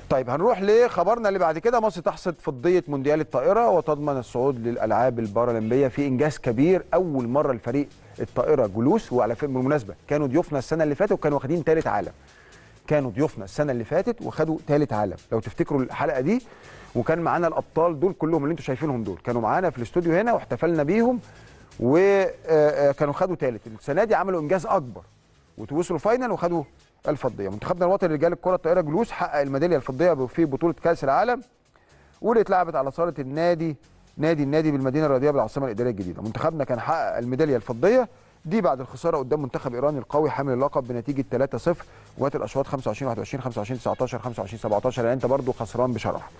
طيب هنروح لخبرنا اللي بعد كده مصر تحصد فضيه مونديال الطائره وتضمن الصعود للالعاب البارالمبيه في انجاز كبير اول مره الفريق الطائره جلوس وعلى فكره بالمناسبه كانوا ضيوفنا السنه اللي فاتت وكانوا واخدين ثالث عالم كانوا ضيوفنا السنه اللي فاتت وخدوا ثالث عالم لو تفتكروا الحلقه دي وكان معانا الابطال دول كلهم اللي انتم شايفينهم دول كانوا معانا في الاستوديو هنا واحتفلنا بيهم وكانوا خدوا ثالث السنه دي عملوا انجاز اكبر وتوصلوا فاينل وخدوا الفضيه منتخبنا الوطني لرجال الكره الطائره جلوس حقق الميداليه الفضيه في بطوله كاس العالم واللي اتلعبت على صاله النادي نادي النادي بالمدينه الرياضيه بالعاصمه الاداريه الجديده منتخبنا كان حقق الميداليه الفضيه دي بعد الخساره قدام منتخب ايران القوي حامل اللقب بنتيجه 3-0 وقت الاشواط 25 21 25 19 25 17 يعني انت برضو خسران بشرح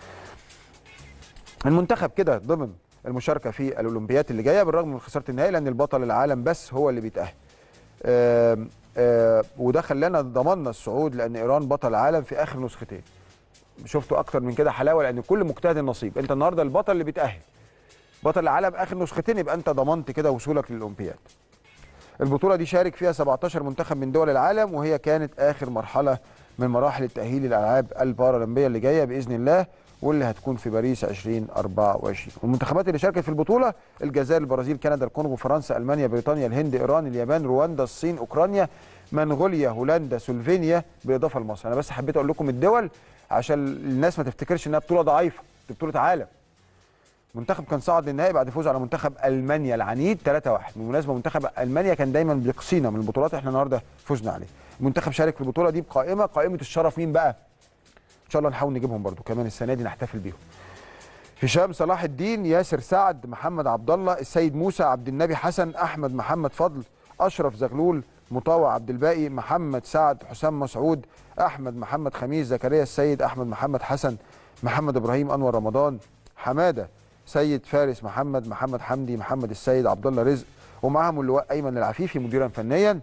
المنتخب كده ضمن المشاركه في الاولمبياد اللي جايه بالرغم من خساره النهائي لان البطل العالم بس هو اللي بيتاهل آه آه وده خلانا ضمننا الصعود لان ايران بطل عالم في اخر نسختين شفتوا اكتر من كده حلاوه لان كل مجتهد نصيب انت النهارده البطل اللي بيتاهل بطل العالم اخر نسختين يبقى انت ضمنت كده وصولك للاولمبياد البطوله دي شارك فيها 17 منتخب من دول العالم وهي كانت اخر مرحله من مراحل التاهيل للالعاب البارالمبيه اللي جايه باذن الله واللي هتكون في باريس 2024 والمنتخبات اللي شاركت في البطوله الجزائر البرازيل كندا الكونغو فرنسا المانيا بريطانيا الهند ايران اليابان رواندا الصين اوكرانيا منغوليا هولندا سلوفينيا بالاضافه لمصر انا بس حبيت اقول لكم الدول عشان الناس ما تفتكرش انها بطوله ضعيفه دي بطوله عالم منتخب كان صعد للنهائي بعد فوز على منتخب المانيا العنيد 3-1 بالمناسبه منتخب المانيا كان دايما بيقصينا من البطولات احنا النهارده فزنا عليه المنتخب شارك في البطوله دي بقائمه قائمه الشرف مين بقى ان شاء الله نحاول نجيبهم برضو كمان السنه دي نحتفل بيهم هشام صلاح الدين ياسر سعد محمد عبد الله السيد موسى عبد النبي حسن احمد محمد فضل اشرف زغلول مطاوع عبد الباقي محمد سعد حسام مسعود احمد محمد خميس زكريا السيد احمد محمد حسن محمد ابراهيم انور رمضان حماده سيد فارس محمد محمد حمدي محمد السيد عبد الله رزق ومعهم اللواء ايمن العفيفي مديرا فنيا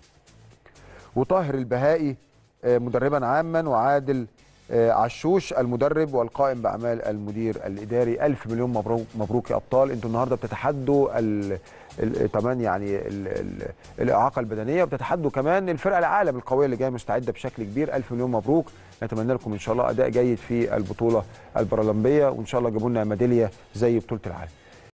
وطاهر البهائي مدربا عاما وعادل عشوش المدرب والقائم باعمال المدير الاداري الف مليون مبروك مبروك يا ابطال انتوا النهارده بتتحدوا كمان يعني ال ال الاعاقه البدنيه وبتتحدوا كمان الفرقه العالم القويه اللي جايه مستعده بشكل كبير الف مليون مبروك نتمنى لكم ان شاء الله اداء جيد في البطوله البارالمبيه وان شاء الله جيبوا لنا ميداليه زي بطوله العالم